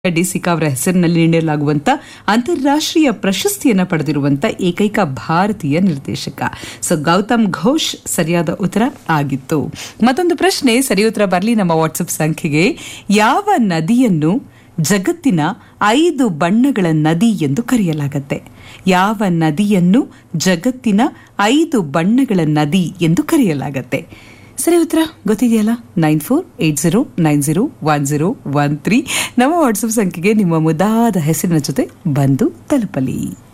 ಡಿಸಿಕಾ ಅವರ ಹೆಸರಿನಲ್ಲಿ ನೀಡಲಾಗುವಂತ ಅಂತಾರಾಷ್ಟ್ರೀಯ ಪ್ರಶಸ್ತಿಯನ್ನು ಪಡೆದಿರುವಂತ ಏಕೈಕ ಭಾರತೀಯ ನಿರ್ದೇಶಕ ಸೊ ಗೌತಮ್ ಘೋಷ್ ಸರಿಯಾದ ಉತ್ತರ ಆಗಿತ್ತು ಮತ್ತೊಂದು ಪ್ರಶ್ನೆ ಸರಿ ಉತ್ತರ ಬರಲಿ ನಮ್ಮ ವಾಟ್ಸಪ್ ಸಂಖ್ಯೆಗೆ ಯಾವ ನದಿಯನ್ನು ಜಗತ್ತಿನ ಐದು ಬಣ್ಣಗಳ ನದಿ ಎಂದು ಕರೆಯಲಾಗತ್ತೆ ಯಾವ ನದಿಯನ್ನು ಜಗತ್ತಿನ ಐದು ಬಣ್ಣಗಳ ನದಿ ಎಂದು ಕರೆಯಲಾಗತ್ತೆ ಸರಿ ಉತ್ತರ ಗೊತ್ತಿದೆಯಲ್ಲ nine four eight zero nine zero one zero one three ನಮ್ಮ ವಾಟ್ಸಪ್ ಸಂಖ್ಯೆಗೆ ನಿಮ್ಮ ಮುದಾದ ಹೆಸರಿನ ಜೊತೆ ಬಂದು ತಲುಪಲಿ